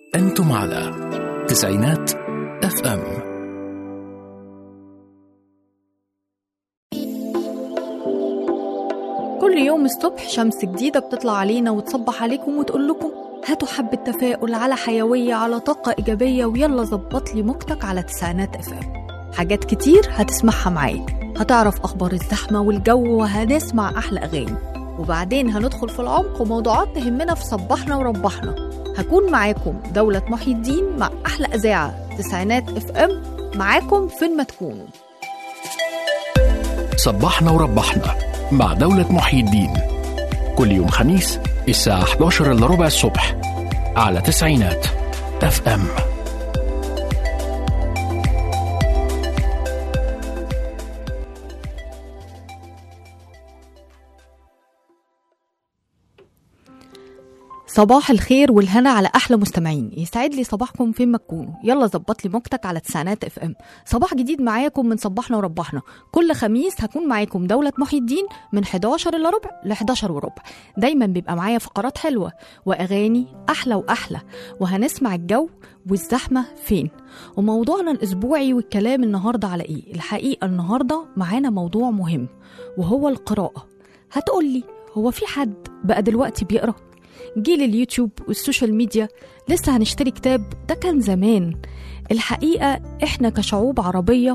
أنتم على تسعينات اف ام كل يوم الصبح شمس جديدة بتطلع علينا وتصبح عليكم وتقول لكم هاتوا حبة تفاؤل على حيوية على طاقة إيجابية ويلا ظبط لي موجتك على تسعينات اف ام حاجات كتير هتسمعها معايا هتعرف أخبار الزحمة والجو وهنسمع أحلى أغاني وبعدين هندخل في العمق وموضوعات تهمنا في صبحنا وربحنا هكون معاكم دولة محي الدين مع أحلى إذاعة تسعينات اف ام معاكم فين ما تكونوا صبحنا وربحنا مع دولة محيي الدين كل يوم خميس الساعة 11 إلا ربع الصبح على تسعينات اف ام صباح الخير والهنا على احلى مستمعين يسعد لي صباحكم فين ما تكونوا يلا ظبط لي موجتك على تسعينات اف ام صباح جديد معاكم من صباحنا وربحنا كل خميس هكون معاكم دولة محي الدين من 11 الا ربع ل 11 وربع دايما بيبقى معايا فقرات حلوة واغاني احلى واحلى وهنسمع الجو والزحمة فين وموضوعنا الاسبوعي والكلام النهاردة على ايه الحقيقة النهاردة معانا موضوع مهم وهو القراءة هتقولي هو في حد بقى دلوقتي بيقرأ جيل اليوتيوب والسوشيال ميديا لسه هنشتري كتاب ده كان زمان الحقيقة احنا كشعوب عربية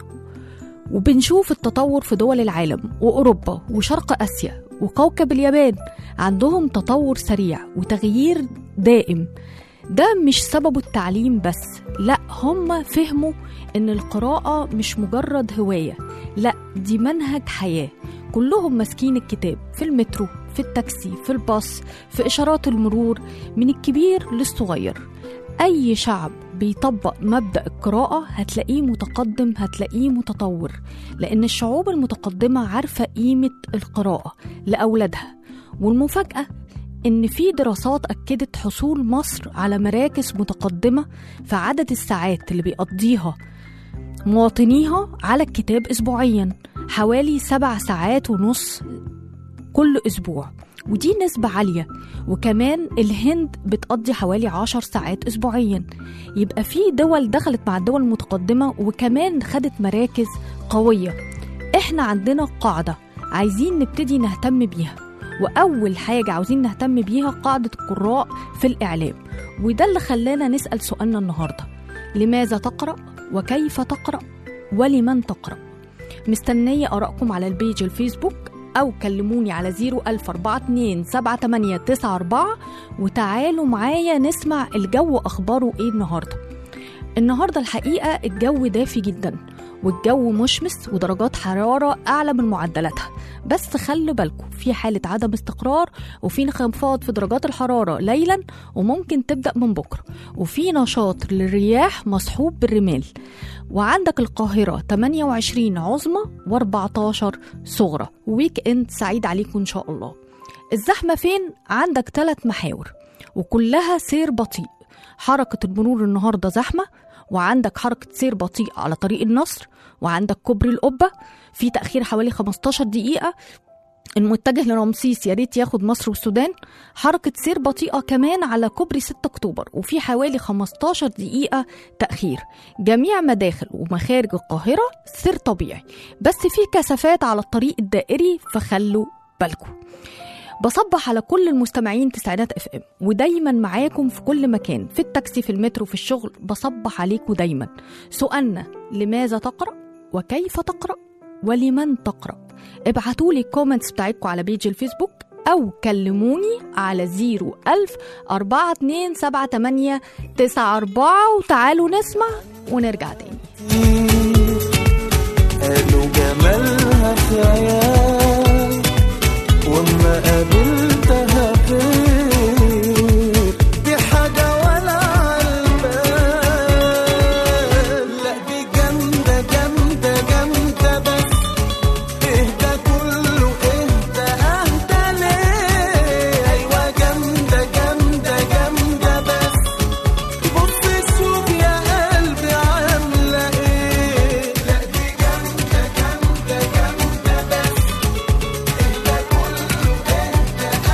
وبنشوف التطور في دول العالم وأوروبا وشرق آسيا وكوكب اليابان عندهم تطور سريع وتغيير دائم ده مش سببه التعليم بس لا هم فهموا ان القراءة مش مجرد هواية لا دي منهج حياة كلهم ماسكين الكتاب في المترو في التاكسي في الباص في إشارات المرور من الكبير للصغير أي شعب بيطبق مبدأ القراءة هتلاقيه متقدم هتلاقيه متطور لأن الشعوب المتقدمة عارفة قيمة القراءة لأولادها والمفاجأة إن في دراسات أكدت حصول مصر على مراكز متقدمة في عدد الساعات اللي بيقضيها مواطنيها على الكتاب أسبوعيا حوالي سبع ساعات ونص كل أسبوع ودي نسبة عالية وكمان الهند بتقضي حوالي عشر ساعات أسبوعيا يبقى في دول دخلت مع الدول المتقدمة وكمان خدت مراكز قوية احنا عندنا قاعدة عايزين نبتدي نهتم بيها وأول حاجة عاوزين نهتم بيها قاعدة القراء في الإعلام وده اللي خلانا نسأل سؤالنا النهاردة لماذا تقرأ وكيف تقرأ ولمن تقرأ مستنية آرائكم على البيج الفيسبوك أو كلموني على 014278894 وتعالوا معايا نسمع الجو أخباره إيه النهاردة النهاردة الحقيقة الجو دافي جدا والجو مشمس ودرجات حرارة أعلى من معدلاتها بس خلوا بالكم في حالة عدم استقرار وفي انخفاض في درجات الحرارة ليلا وممكن تبدأ من بكرة وفي نشاط للرياح مصحوب بالرمال وعندك القاهرة 28 عظمى و14 صغرى ويك اند سعيد عليكم إن شاء الله الزحمة فين؟ عندك ثلاث محاور وكلها سير بطيء حركة المرور النهاردة زحمة وعندك حركة سير بطيء على طريق النصر وعندك كوبري القبة في تأخير حوالي 15 دقيقة المتجه لرمسيس يا ريت ياخد مصر والسودان حركة سير بطيئة كمان على كوبري 6 أكتوبر وفي حوالي 15 دقيقة تأخير جميع مداخل ومخارج القاهرة سير طبيعي بس في كثافات على الطريق الدائري فخلوا بالكم بصبح على كل المستمعين تسعينات اف ام ودايما معاكم في كل مكان في التاكسي في المترو في الشغل بصبح عليكم دايما سؤالنا لماذا تقرأ وكيف تقرأ ولمن تقرأ ابعتوا لي الكومنتس بتاعتكم على بيج الفيسبوك أو كلموني على 01000 4278 94 وتعالوا نسمع ونرجع تاني قالوا جمالها في عيال واما قابلتها غير دي حاجة ولا عالبال لا دي جامدة جامدة جامدة بس اهدى كله اهدى اهدى ليه ايوه جامدة جامدة جامدة بس بص شوف يا قلبي عاملة ايه لا دي جامدة جامدة جامدة بس اهدى كله اهدى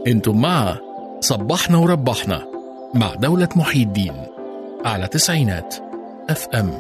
انتم مع صبحنا وربحنا مع دولة محي الدين على تسعينات اف ام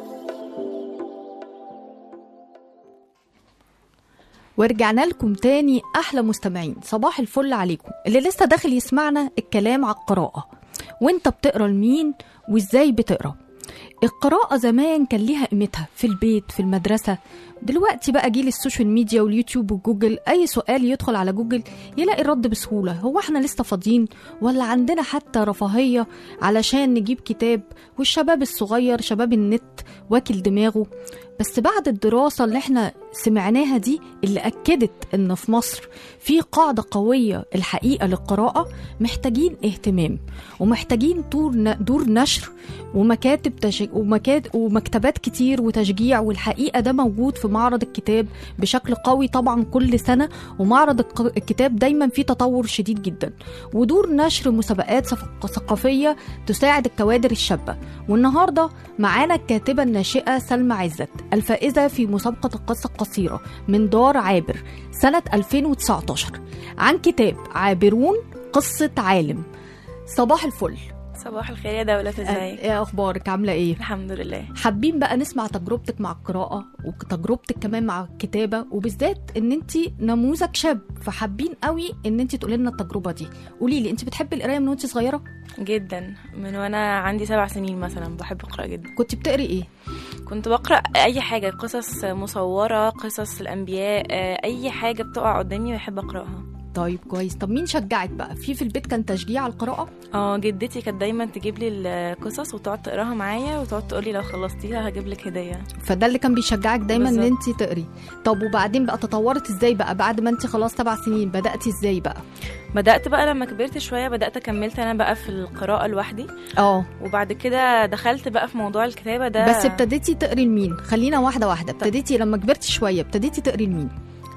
ورجعنا لكم تاني احلى مستمعين صباح الفل عليكم اللي لسه داخل يسمعنا الكلام على القراءه وانت بتقرا لمين وازاي بتقرا القراءة زمان كان ليها قيمتها في البيت في المدرسة دلوقتي بقى جيل السوشيال ميديا واليوتيوب وجوجل أي سؤال يدخل على جوجل يلاقي الرد بسهولة هو احنا لسه فاضيين ولا عندنا حتى رفاهية علشان نجيب كتاب والشباب الصغير شباب النت واكل دماغه بس بعد الدراسة اللي احنا سمعناها دي اللي أكدت إن في مصر في قاعدة قوية الحقيقة للقراءة محتاجين اهتمام ومحتاجين دور دور نشر ومكاتب تش... ومكات... ومكتبات كتير وتشجيع والحقيقة ده موجود في معرض الكتاب بشكل قوي طبعا كل سنة ومعرض الق... الكتاب دايما فيه تطور شديد جدا ودور نشر مسابقات ثق- ثقافية تساعد الكوادر الشابة والنهاردة معانا الكاتبة الناشئة سلمى عزت الفائزة في مسابقة القصة القصيرة من دار عابر سنة 2019 عن كتاب عابرون قصة عالم صباح الفل صباح الخير يا دولة ازيك؟ ايه اخبارك عامله ايه الحمد لله حابين بقى نسمع تجربتك مع القراءه وتجربتك كمان مع الكتابه وبالذات ان انت نموذج شاب فحابين قوي ان انت تقولي لنا التجربه دي قولي لي انت بتحبي القرايه من وانت صغيره جدا من وانا عندي سبع سنين مثلا بحب اقرا جدا كنت بتقري ايه كنت بقرا اي حاجه قصص مصوره قصص الانبياء آه، اي حاجه بتقع قدامي بحب اقراها طيب كويس طب مين شجعك بقى في في البيت كان تشجيع على القراءه اه جدتي كانت دايما تجيب لي القصص وتقعد تقراها معايا وتقعد تقولي لو خلصتيها هجيب لك هديه فده اللي كان بيشجعك دايما ان بالظبط. انت تقري طب وبعدين بقى تطورت ازاي بقى بعد ما انت خلاص سبع سنين بداتي ازاي بقى بدات بقى لما كبرت شويه بدات كملت انا بقى في القراءه لوحدي اه وبعد كده دخلت بقى في موضوع الكتابه ده بس ابتديتي تقري لمين خلينا واحده واحده ابتديتي لما كبرتي شويه ابتديتي تقري لمين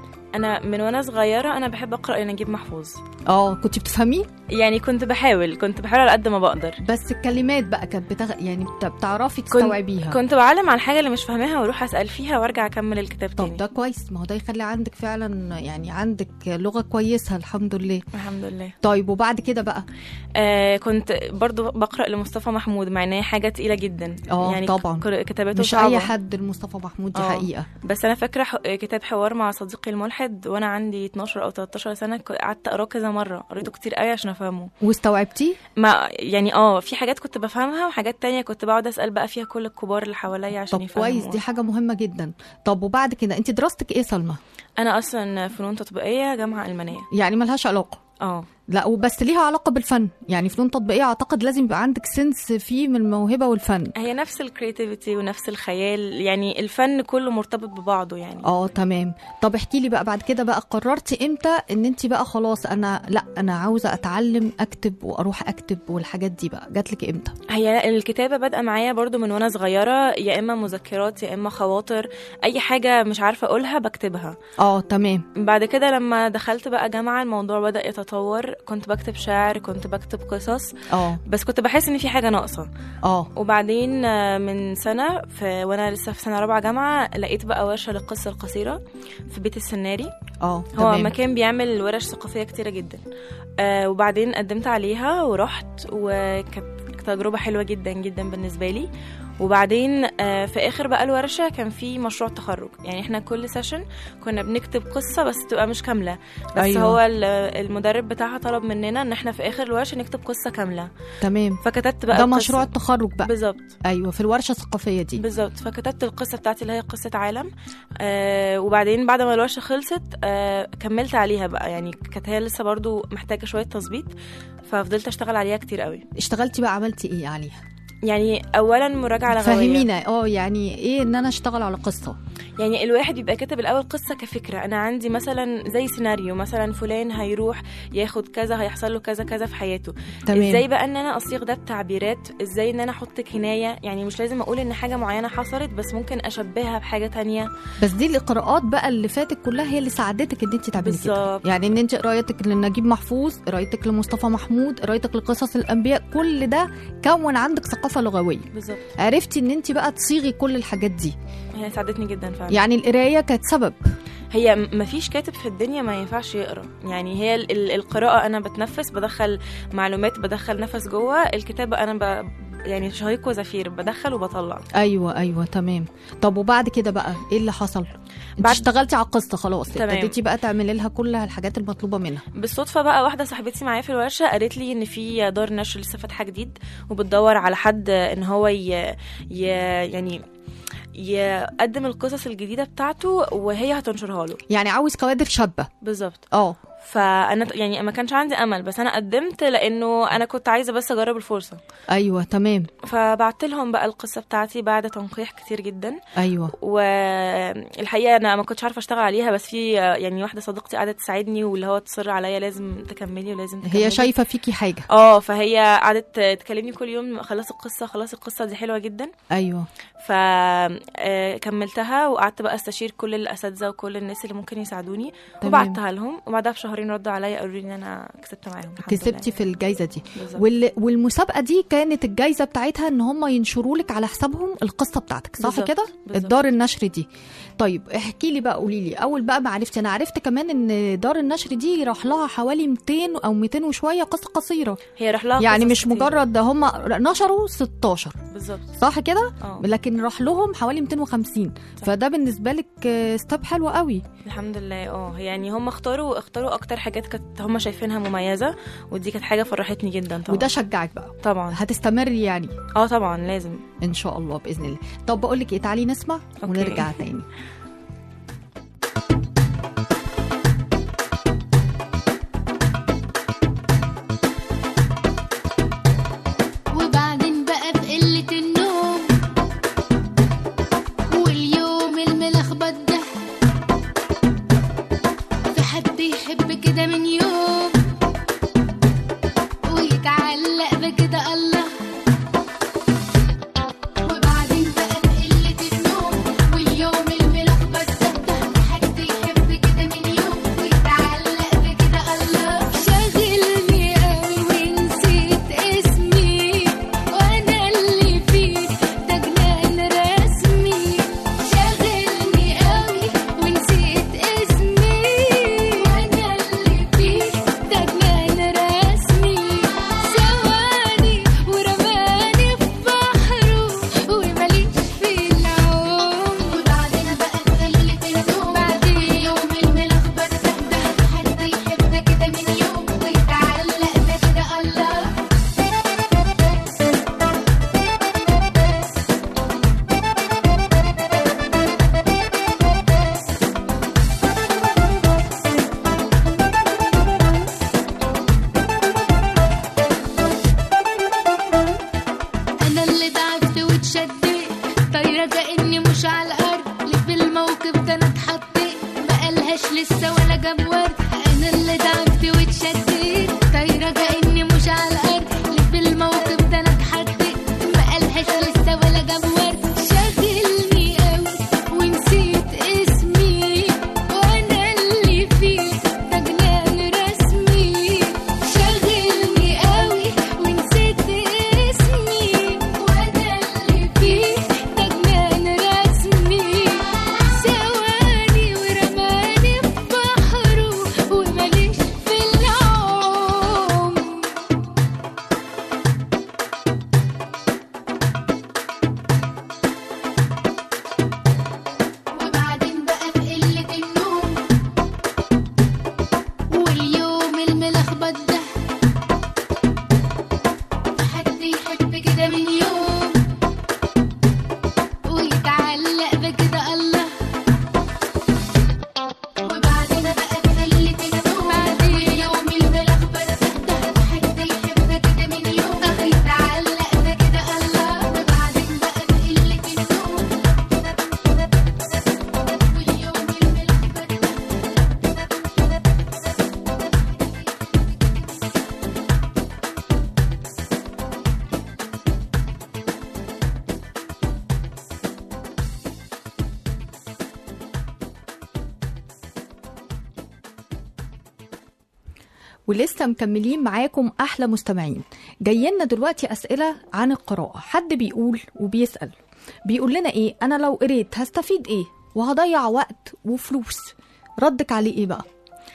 انا من وانا صغيره انا بحب اقرا لنجيب محفوظ اه كنت بتفهميه يعني كنت بحاول كنت بحاول على قد ما بقدر بس الكلمات بقى كانت بتغ... يعني بت- بتعرفي تستوعبيها كنت بعلم على الحاجه اللي مش فاهماها واروح اسال فيها وارجع اكمل الكتاب تاني طب ده كويس ما هو ده يخلي عندك فعلا يعني عندك لغه كويسه الحمد لله الحمد لله طيب وبعد كده بقى آه كنت برضو بقرا لمصطفى محمود مع ان هي حاجه تقيله جدا آه، يعني طبعا. ك- كتاباته مش صعبة. اي حد المصطفى محمود دي آه. حقيقه بس انا فاكره ح- كتاب حوار مع صديقي الملحد وانا عندي 12 او 13 سنه ك- قعدت اقراه كذا مره قريته كتير قوي عشان افهمه واستوعبتيه ما يعني اه في حاجات كنت بفهمها وحاجات تانية كنت بقعد اسال بقى فيها كل الكبار اللي حواليا عشان طب يفهموا كويس دي حاجه مهمه جدا طب وبعد كده انت دراستك ايه سلمى انا اصلا فنون تطبيقيه جامعه المانيه يعني ملهاش علاقه اه لا وبس ليها علاقه بالفن يعني فنون تطبيقيه اعتقد لازم يبقى عندك سنس فيه من الموهبه والفن هي نفس الكرياتيفيتي ونفس الخيال يعني الفن كله مرتبط ببعضه يعني اه تمام طب احكي لي بقى بعد كده بقى قررتي امتى ان انت بقى خلاص انا لا انا عاوزه اتعلم اكتب واروح اكتب والحاجات دي بقى جات لك امتى هي الكتابة بادئة معايا برضو من وانا صغيرة يا اما مذكرات يا اما خواطر اي حاجة مش عارفة اقولها بكتبها اه تمام بعد كده لما دخلت بقى جامعة الموضوع بدأ يتطور كنت بكتب شعر كنت بكتب قصص اه بس كنت بحس ان في حاجة ناقصة اه وبعدين آه، من سنة في وانا لسه في سنة رابعة جامعة لقيت بقى ورشة للقصة القصيرة في بيت السناري اه هو تمام مكان بيعمل ورش ثقافية كتيرة جدا آه وبعدين قدمت عليها ورحت وكانت تجربة حلوة جدا جدا بالنسبة لي وبعدين آه في اخر بقى الورشه كان في مشروع تخرج يعني احنا كل سيشن كنا بنكتب قصه بس تبقى مش كامله بس أيوة. أيوة. هو ال- المدرب بتاعها طلب مننا ان احنا في اخر الورشه نكتب قصه كامله تمام فكتبت بقى ده القصة. مشروع التخرج بقى بالظبط ايوه في الورشه الثقافيه دي بالظبط فكتبت القصه بتاعتي اللي هي قصه عالم آه وبعدين بعد ما الورشه خلصت آه كملت عليها بقى يعني كانت هي لسه برضو محتاجه شويه تظبيط ففضلت اشتغل عليها كتير قوي اشتغلتي بقى عملتي ايه عليها يعني اولا مراجعه لغويه فهمينا اه يعني ايه ان انا اشتغل على قصه يعني الواحد بيبقى كاتب الاول قصه كفكره انا عندي مثلا زي سيناريو مثلا فلان هيروح ياخد كذا هيحصل له كذا كذا في حياته تمام ازاي بقى ان انا اصيغ ده بتعبيرات ازاي ان انا احط كنايه يعني مش لازم اقول ان حاجه معينه حصلت بس ممكن اشبهها بحاجه تانية بس دي القراءات بقى اللي فاتت كلها هي اللي ساعدتك ان انت تعملي كده بالظبط. يعني ان انت قرايتك لنجيب محفوظ قرايتك لمصطفى محمود قرايتك لقصص الانبياء كل ده كون عندك ثقافه لغويه بالظبط عرفتي ان انت بقى تصيغي كل الحاجات دي هي ساعدتني جدا فعلا يعني القرايه كانت سبب هي م- مفيش كاتب في الدنيا ما ينفعش يقرا يعني هي ال- ال- القراءه انا بتنفس بدخل معلومات بدخل نفس جوه الكتابه انا ب... يعني شهيق وزفير بدخل وبطلع ايوه ايوه تمام طب وبعد كده بقى ايه اللي حصل انت بعد- اشتغلتي على القصه خلاص تمام. ابتديتي بقى تعملي لها كل الحاجات المطلوبه منها بالصدفه بقى واحده صاحبتي معايا في الورشه قالت لي ان في دار نشر لسه فاتحه جديد وبتدور على حد ان هو ي... ي... يعني يقدم القصص الجديده بتاعته وهي هتنشرها له يعني عاوز كوادر شابه بالظبط اه فانا ت- يعني ما كانش عندي امل بس انا قدمت لانه انا كنت عايزه بس اجرب الفرصه ايوه تمام فبعت لهم بقى القصه بتاعتي بعد تنقيح كتير جدا ايوه والحقيقه انا ما كنتش عارفه اشتغل عليها بس في يعني واحده صديقتي قعدت تساعدني واللي هو تصر عليا لازم تكملي ولازم تكملي هي شايفه فيكي حاجه اه فهي قعدت تكلمني كل يوم خلاص القصه خلاص القصه دي حلوه جدا ايوه فكملتها وقعدت بقى استشير كل الاساتذه وكل الناس اللي ممكن يساعدوني تمام. وبعتها لهم وبعدها بشهرين ردوا عليا قالوا لي ان انا كسبت معاهم الحمد لله. كسبتي في الجائزه دي بالظبط. وال... والمسابقه دي كانت الجائزه بتاعتها ان هم ينشروا لك على حسابهم القصه بتاعتك صح بالظبط، كده بالظبط. الدار النشر دي طيب احكي لي بقى قولي لي اول بقى ما عرفتي انا عرفت كمان ان دار النشر دي راح لها حوالي 200 او 200 وشويه قصه قصيره هي راح لها يعني قصص مش كتير. مجرد هم نشروا 16 بالظبط صح كده اه لكن راح لهم حوالي 250 فده بالنسبه لك ستيب حلو قوي الحمد لله اه يعني هم اختاروا اختاروا اكتر حاجات كانت هم شايفينها مميزه ودي كانت حاجه فرحتني جدا طبعا وده شجعك بقى طبعا هتستمري يعني اه طبعا لازم ان شاء الله باذن الله طب بقول لك ايه تعالي نسمع أوكي. ونرجع تاني وبعدين بقى بقلة النوم واليوم الملخبط ده في حد يحب كده من يوم ويتعلق بكده الله وبعدين بقى بقلة النوم واليوم الملخبط ده في حد يحب كده من يوم ويتعلق بكده الله شاغلني قوي ونسيت اسمي وانا اللي فيه ده جنان رسمي شاغلني قوي ونسيت اسمي وانا اللي فيه ده جنان رسمي سواني ورماني في بحره وماليش في العوم وبعدين بقى قلة النوم بعدين يوم الملخبط ده حد يحب كده من يوم ويتعلق بكده الله انا اللي ضعفت واتشديت طايره كاني مش على الارض اللي في الموقف ده انا اتحطيت بقالهاش لسه ولا جاب ورد انا اللي ضعفت واتشديت طايره كاني مش على الارض اللي في الموقف ده انا اتحطيت بقالهاش لسه ولا جاب ورد شاغلني قوي ونسيت اسمي وانا اللي فيه ده جنان رسمي شاغلني قوي ونسيت اسمي وانا اللي فيه ده جنان رسمي سواني ورماني في بحره وماليش في العوم وبعدين بقى بقلة النوم واليوم الملخبط ده حد يحب كده من يوم ويتعلق بكده الله وبعدين بقى بقلة النوم بعدين يوم الملخبط ده حد يحب كده من يوم ويتعلق بكده الله وبعدين بقى بقلة النوم واليوم الملخبط ولسه مكملين معاكم احلى مستمعين جاي لنا دلوقتي اسئله عن القراءه حد بيقول وبيسال بيقول لنا ايه انا لو قريت هستفيد ايه وهضيع وقت وفلوس ردك عليه ايه بقى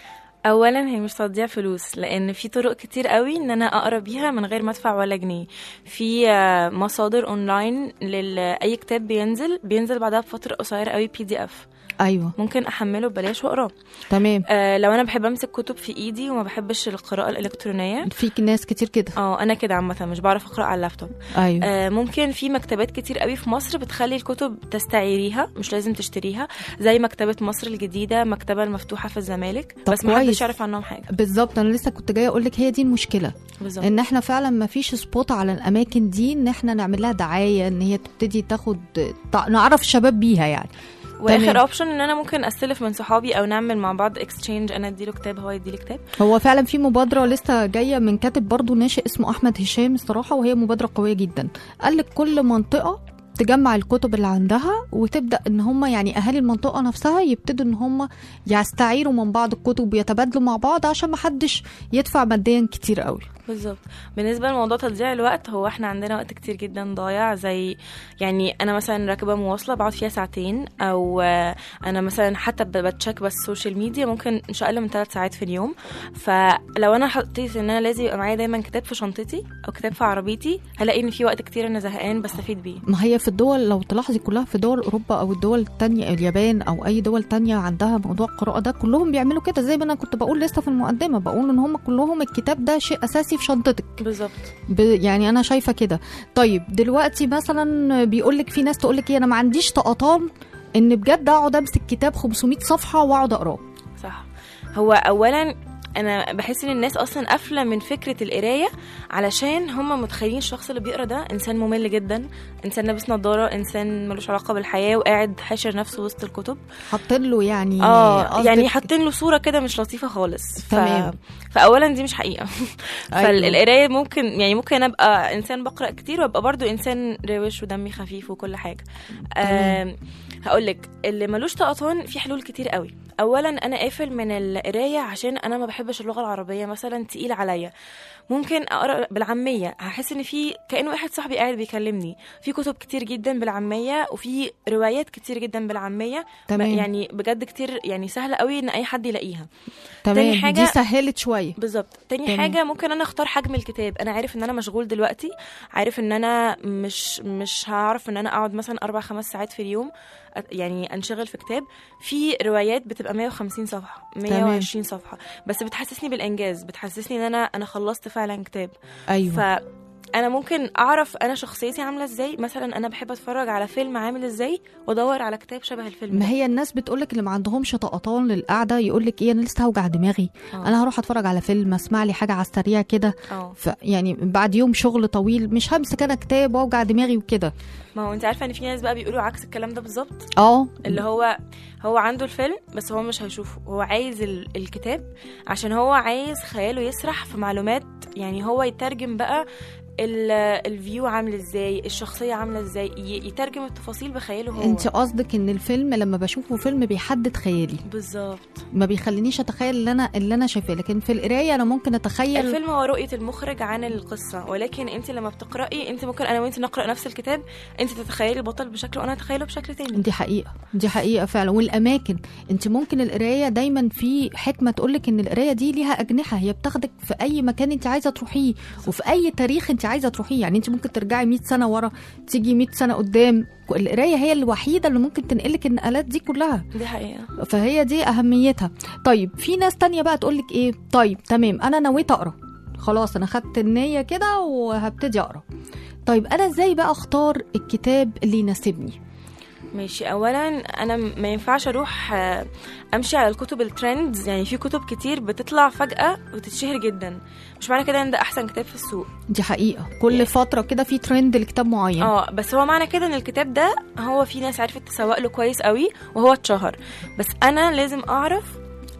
اولا هي مش تضييع فلوس لان في طرق كتير قوي ان انا اقرا بيها من غير ما ادفع ولا جنيه في آه، مصادر اونلاين لاي كتاب بينزل بينزل بعدها بفتره قصيره قوي بي دي اف ايوه ممكن احمله ببلاش واقراه تمام آه لو انا بحب امسك كتب في ايدي وما بحبش القراءه الالكترونيه في ناس كتير كده اه انا كده عامه مش بعرف اقرا على اللابتوب ايوه آه ممكن في مكتبات كتير قوي في مصر بتخلي الكتب تستعيريها مش لازم تشتريها زي مكتبه مصر الجديده مكتبه المفتوحه في الزمالك طب بس ما كويس. حدش يعرف عنهم حاجه بالظبط انا لسه كنت جايه اقول لك هي دي المشكله بالظبط ان احنا فعلا ما فيش سبوت على الاماكن دي ان احنا نعمل لها دعايه ان هي تبتدي تاخد تع- نعرف الشباب بيها يعني تمام. واخر اوبشن ان انا ممكن استلف من صحابي او نعمل مع بعض اكسشينج انا اديله كتاب هو يديلي كتاب هو فعلا في مبادره لسه جايه من كاتب برضو ناشئ اسمه احمد هشام الصراحه وهي مبادره قويه جدا قال لك كل منطقه تجمع الكتب اللي عندها وتبدا ان هم يعني اهالي المنطقه نفسها يبتدوا ان هم يستعيروا من بعض الكتب ويتبادلوا مع بعض عشان ما حدش يدفع ماديا كتير قوي بالظبط بالنسبه لموضوع تضييع الوقت هو احنا عندنا وقت كتير جدا ضايع زي يعني انا مثلا راكبه مواصله بقعد فيها ساعتين او آه، انا مثلا حتى ب- بتشيك بس السوشيال ميديا ممكن مش اقل من ثلاث ساعات في اليوم فلو انا حطيت ان انا لازم يبقى معايا دايما كتاب في شنطتي او كتاب في عربيتي هلاقي ان في وقت كتير انا زهقان بستفيد بيه ما هي في الدول لو تلاحظي كلها في دول اوروبا او الدول التانية اليابان او اي دول تانية عندها موضوع القراءه ده كلهم بيعملوا كده زي ما انا كنت بقول لسه في المقدمه بقول ان هم كلهم الكتاب ده شيء اساسي في شنطتك بالظبط ب... يعني انا شايفه كده طيب دلوقتي مثلا بيقول لك في ناس تقول لك ايه انا ما عنديش طقطان ان بجد اقعد امسك كتاب 500 صفحه واقعد اقراه صح هو اولا انا بحس ان الناس اصلا قافله من فكره القرايه علشان هم متخيلين الشخص اللي بيقرا ده انسان ممل جدا انسان لابس نظاره انسان ملوش علاقه بالحياه وقاعد حاشر نفسه وسط الكتب حاطين له يعني اه قصدك- يعني حاطين له صوره كده مش لطيفه خالص ف... تمام. فاولا دي مش حقيقه أيوة. فالقرايه ممكن يعني ممكن ابقى انسان بقرا كتير وابقى برضو انسان روش ودمي خفيف وكل حاجه آم، هقول لك اللي ملوش طقطان في حلول كتير قوي اولا انا قافل من القرايه عشان انا ما بحبش اللغه العربيه مثلا تقيل عليا ممكن اقرا بالعاميه هحس ان في كان واحد صاحبي قاعد بيكلمني في كتب كتير جدا بالعاميه وفي روايات كتير جدا بالعاميه تمام. يعني بجد كتير يعني سهله قوي ان اي حد يلاقيها تمام تاني حاجة- دي سهلت شويه بالظبط تاني تمام. حاجه ممكن انا اختار حجم الكتاب انا عارف ان انا مشغول دلوقتي عارف ان انا مش مش هعرف ان انا اقعد مثلا اربع خمس ساعات في اليوم أت- يعني انشغل في كتاب في روايات بتبقى 150 صفحه 120 صفحه بس بتحسسني بالانجاز بتحسسني ان انا انا خلصت فعلا كتاب ايوه فانا ممكن اعرف انا شخصيتي عامله ازاي مثلا انا بحب اتفرج على فيلم عامل ازاي وادور على كتاب شبه الفيلم ما ده. هي الناس بتقولك اللي ما عندهمش طقطان للقعده يقولك ايه انا لسه هوجع دماغي آه. انا هروح اتفرج على فيلم اسمع لي حاجه على السريع كده اه ف يعني بعد يوم شغل طويل مش همسك انا كتاب واوجع دماغي وكده ما هو انت عارفه ان في ناس بقى بيقولوا عكس الكلام ده بالظبط اه اللي هو هو عنده الفيلم بس هو مش هيشوفه هو عايز ال- الكتاب عشان هو عايز خياله يسرح في معلومات يعني هو يترجم بقى ال- الفيو عامل ازاي الشخصيه عامله ازاي ي- يترجم التفاصيل بخياله هو انت قصدك ان الفيلم لما بشوفه فيلم بيحدد خيالي بالظبط ما بيخلينيش اتخيل اللي انا اللي انا شايفاه لكن في القرايه انا ممكن اتخيل الفيلم هو رؤيه المخرج عن القصه ولكن انت لما بتقراي انت ممكن انا وانت نقرا نفس الكتاب انت تتخيلي البطل بشكل وانا اتخيله بشكل تاني دي حقيقة دي حقيقة فعلا والأماكن أنت ممكن القراية دايما في حكمة تقولك إن القراية دي ليها أجنحة هي بتاخدك في أي مكان أنت عايزة تروحيه وفي أي تاريخ أنت عايزة تروحيه يعني أنت ممكن ترجعي 100 سنة ورا تيجي 100 سنة قدام القراية هي الوحيدة اللي ممكن تنقلك النقلات دي كلها دي حقيقه فهي دي أهميتها طيب في ناس تانية بقى تقولك إيه طيب تمام أنا نويت أقرأ خلاص أنا خدت النية كده وهبتدي أقرأ طيب أنا إزاي بقى أختار الكتاب اللي يناسبني ماشي اولا انا م- ما ينفعش اروح آه، امشي على الكتب الترندز يعني في كتب كتير بتطلع فجاه وتتشهر جدا مش معنى كده ان ده احسن كتاب في السوق دي حقيقة كل فترة كده في ترند لكتاب معين اه بس هو معنى كده ان الكتاب ده هو في ناس عرفت تسوق له كويس قوي وهو اتشهر بس انا لازم اعرف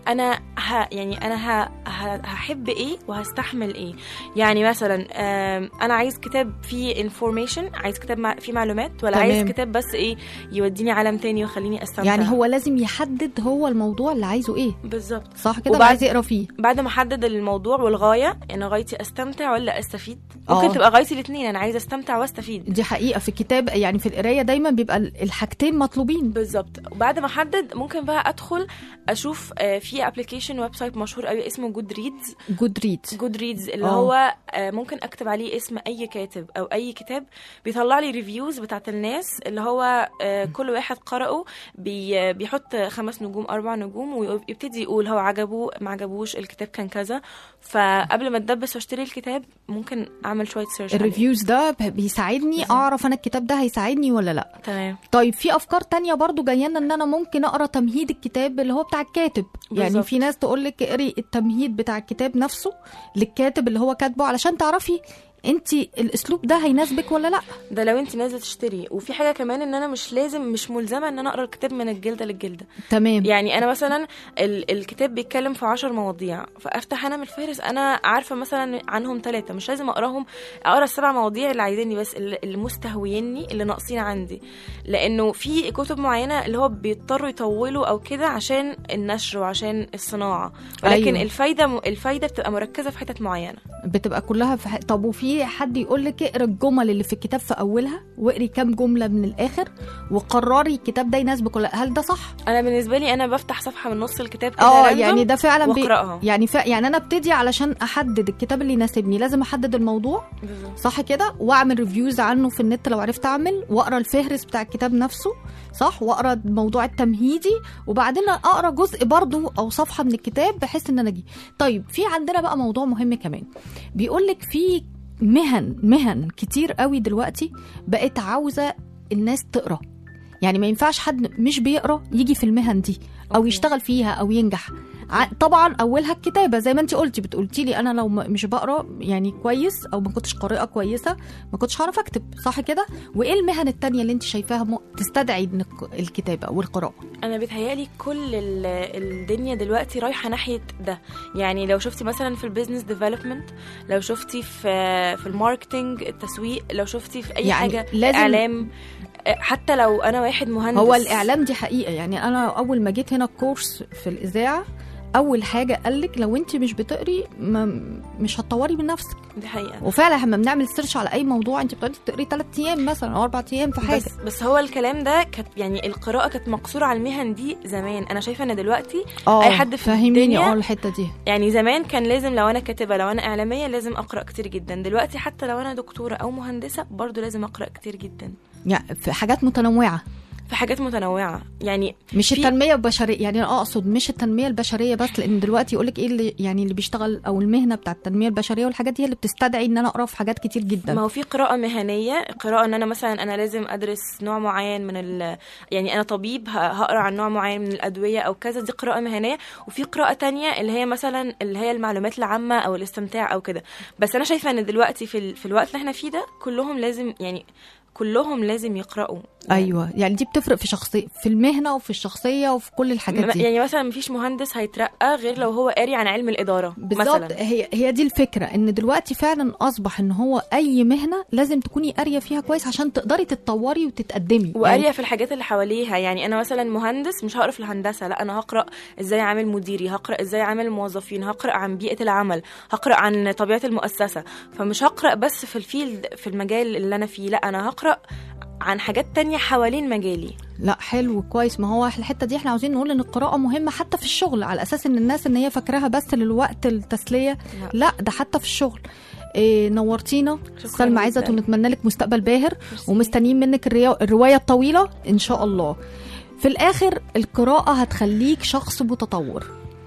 انا ه يعني انا ه ه هحب ايه وهستحمل ايه يعني مثلا آم، انا عايز كتاب فيه انفورميشن عايز كتاب مع فيه معلومات ولا تمام. عايز كتاب بس ايه يوديني عالم تاني ويخليني استمتع يعني هو لازم يحدد هو الموضوع اللي عايزه ايه بالظبط صح كده اللي وبعد- عايز يقرا فيه بعد ما احدد الموضوع والغايه انا غايتي استمتع ولا استفيد آه. ممكن تبقى غايتي الاثنين انا عايزه استمتع واستفيد دي حقيقه في الكتاب يعني في القرايه دايما بيبقى الحاجتين مطلوبين بالظبط وبعد ما احدد ممكن بقى ادخل اشوف آه، في ابلكيشن ويب سايت مشهور قوي اسمه جود ريدز جود ريدز جود ريدز اللي آه. هو آه، ممكن اكتب عليه اسم اي كاتب او اي كتاب بيطلع لي ريفيوز بتاعت الناس اللي هو آه، كل واحد قرأه بي بيحط خمس نجوم اربع نجوم ويبتدي يقول هو عجبه ما عجبوش الكتاب كان كذا فقبل ما اتدبس واشتري الكتاب ممكن اعمل شويه سيرش الريفيوز ده ب- بيساعدني اعرف انا الكتاب ده هيساعدني ولا لا تمام طيب في افكار تانية برضو جايه لنا ان انا ممكن اقرا تمهيد الكتاب اللي هو بتاع الكاتب يعني بالظبط. في ناس تقول لك اقري التمهيد بتاع الكتاب نفسه للكاتب اللي هو كاتبه علشان تعرفي انت الاسلوب ده هيناسبك ولا لا ده لو انت نازله تشتري وفي حاجه كمان ان انا مش لازم مش ملزمه ان انا اقرا الكتاب من الجلده للجلده تمام يعني انا مثلا ال- الكتاب بيتكلم في عشر مواضيع فافتح انا من الفهرس انا عارفه مثلا عنهم ثلاثه مش لازم اقراهم اقرا السبع مواضيع اللي عايزيني بس اللي اللي مستهويني اللي ناقصين عندي لانه في كتب معينه اللي هو بيضطروا يطولوا او كده عشان النشر وعشان الصناعه ولكن أيوة. أيوه. الفايده الفايده بتبقى مركزه في حتت معينه بتبقى كلها في ح... طب وفي حد يقول لك اقرا الجمل اللي في الكتاب في اولها واقري كام جمله من الاخر وقرري الكتاب ده يناسبك ولا لأ. هل ده صح انا بالنسبه لي انا بفتح صفحه من نص الكتاب كده اه random يعني ده فعلا بي... واقراها يعني ف... يعني انا ابتدي علشان احدد الكتاب اللي يناسبني لازم احدد الموضوع بالظبط. صح كده واعمل ريفيوز عنه في النت لو عرفت اعمل واقرا الفهرس بتاع الكتاب نفسه صح واقرا الموضوع التمهيدي وبعدين اقرا جزء برضو او صفحه من الكتاب بحيث ان انا اجي طيب في عندنا بقى موضوع مهم كمان بيقول لك في مهن مهن كتير قوي دلوقتي بقت عاوزه الناس تقرا يعني ما ينفعش حد مش بيقرا يجي في المهن دي او أوكي. يشتغل فيها او ينجح ع- طبعا اولها الكتابه زي ما انت قلتي بتقولتي لي انا لو م- مش بقرا يعني كويس او ما كنتش قارئه كويسه ما كنتش هعرف اكتب صح كده وايه المهن التانية اللي انت شايفاها م- تستدعي إن الك- الكتابه والقراءه انا بيتهيالي كل ال- الدنيا دلوقتي رايحه ناحيه ده يعني لو شفتي مثلا في البيزنس ديفلوبمنت لو شفتي في في الماركتنج التسويق لو شفتي في اي يعني حاجه لازم- اعلام آه، حتى لو انا واحد مهندس هو الاعلام دي حقيقه يعني انا اول ما جيت هنا الكورس في الاذاعه اول حاجه قالك لو انت مش بتقري ما مش هتطوري من نفسك دي حقيقه وفعلا لما بنعمل سيرش على اي موضوع انت بتقعدي تقري ثلاث ايام مثلا او اربع ايام في حاجه بس بس هو الكلام ده كانت يعني القراءه كانت مقصوره على المهن دي زمان انا شايفه ان دلوقتي اه أي حد في فهميني الدنيا- اه الحته دي يعني زمان كان لازم لو انا كاتبه لو انا اعلاميه لازم اقرا كتير جدا دلوقتي حتى لو انا دكتوره او مهندسه برضو لازم اقرا كتير جدا يعني في حاجات متنوعه في حاجات متنوعه يعني مش في- التنميه البشريه يعني انا اقصد مش التنميه البشريه بس لان دلوقتي يقول لك ايه اللي يعني اللي بيشتغل او المهنه بتاعت التنميه البشريه والحاجات دي اللي بتستدعي ان انا اقرا في حاجات كتير ما جدا هو في قراءة مهنية قراءة ان انا مثلا انا لازم ادرس نوع معين من ال يعني انا طبيب ه- هقرا عن نوع معين من الادوية او كذا دي قراءة مهنية وفي قراءة تانية اللي هي مثلا اللي هي المعلومات العامة او الاستمتاع او كده بس انا شايفة ان دلوقتي في ال... في الوقت اللي احنا فيه ده كلهم لازم يعني كلهم لازم يقرأوا ايوه يعني دي بتفرق في شخصيه في المهنه وفي الشخصيه وفي كل الحاجات م- دي يعني مثلا مفيش مهندس هيترقى غير لو هو قاري عن علم الإدارة بالظبط مثلا هي هي دي الفكره ان دلوقتي فعلا اصبح ان هو اي مهنه لازم تكوني قاريه فيها كويس عشان تقدري تتطوري وتتقدمي وقاريه في الحاجات اللي حواليها يعني انا مثلا مهندس مش هقرا في الهندسه لا انا هقرا ازاي اعمل مديري هقرا ازاي اعمل موظفين هقرا عن بيئه العمل هقرا عن طبيعه المؤسسه فمش هقرا بس في الفيلد في المجال اللي انا فيه لا انا هقرا عن حاجات تانية حوالين مجالي لا حلو كويس ما هو الحته دي احنا عاوزين نقول ان القراءه مهمه حتى في الشغل على اساس ان الناس ان هي فاكراها بس للوقت التسليه لا. لا ده حتى في الشغل إيه نورتينا شكراً سلمى عزت جداً. ونتمنى لك مستقبل باهر ميرسي. ومستنيين منك الريا- الروايه الطويله ان شاء الله في الاخر القراءه هتخليك شخص متطور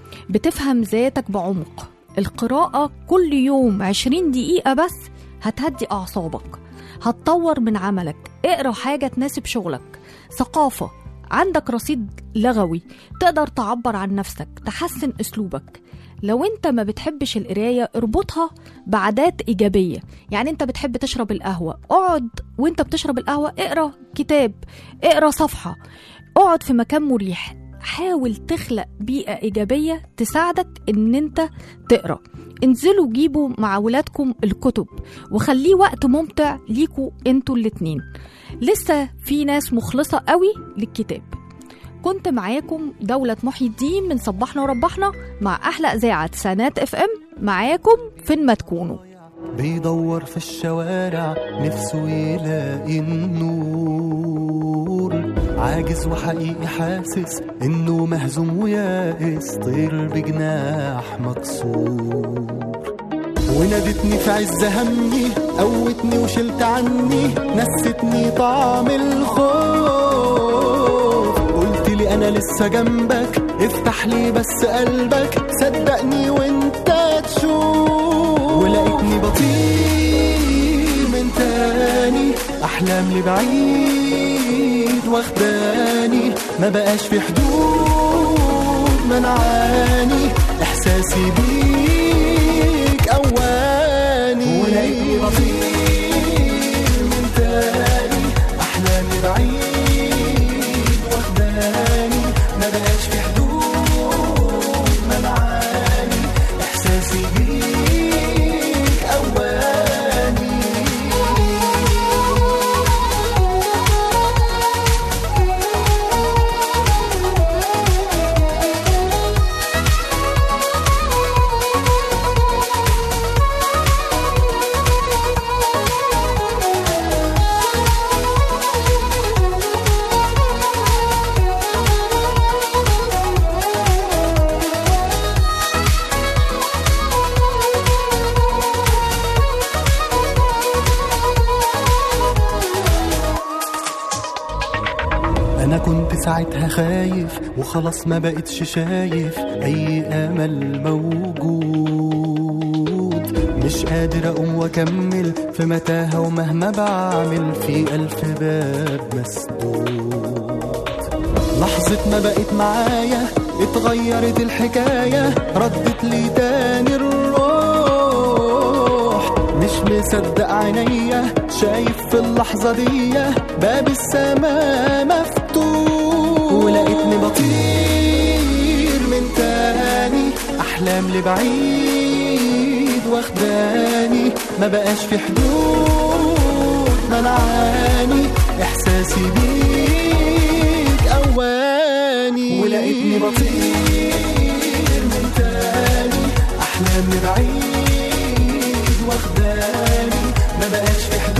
بتفهم ذاتك بعمق القراءه كل يوم 20 دقيقه بس هتهدي اعصابك هتطور من عملك اقرا حاجه تناسب شغلك ثقافه عندك رصيد لغوي تقدر تعبر عن نفسك تحسن اسلوبك لو انت ما بتحبش القرايه اربطها بعادات ايجابيه يعني انت بتحب تشرب القهوه اقعد وانت بتشرب القهوه اقرا كتاب اقرا صفحه اقعد في مكان مريح حاول تخلق بيئة إيجابية تساعدك إن أنت تقرأ انزلوا جيبوا مع ولادكم الكتب وخليه وقت ممتع ليكوا انتوا الاتنين لسه في ناس مخلصة قوي للكتاب كنت معاكم دولة محي الدين من صبحنا وربحنا مع أحلى إذاعة سنات اف ام معاكم فين ما تكونوا بيدور في الشوارع نفسه يلاقي النور عاجز وحقيقي حاسس انه مهزوم ويائس طير بجناح مكسور ونادتني في عز همي قوتني وشلت عني نستني طعم الخوف قلت لي انا لسه جنبك افتح لي بس قلبك صدقني وانت تشوف ولقيتني بطير من تاني احلام لبعيد واخداني ما بقاش في حدود منعاني احساسي بيك اواني ولقيتني بطير من تاني احلامي بعيد واخداني ما بقاش في حدود منعاني احساسي بيك اواني انا كنت ساعتها خايف وخلاص ما بقتش شايف اي امل موجود مش قادر اقوم واكمل في متاهه ومهما بعمل في الف باب مسدود لحظة ما بقت معايا اتغيرت الحكاية ردت لي تاني الروح مش مصدق عينيا شايف في اللحظة دي باب السماء مفتوح ولقيتني بطير من تاني أحلام لبعيد واخداني ما بقاش في حدود منعاني إحساسي بيك أواني ولقيتني بطير من تاني أحلام لبعيد واخداني ما بقاش في حدود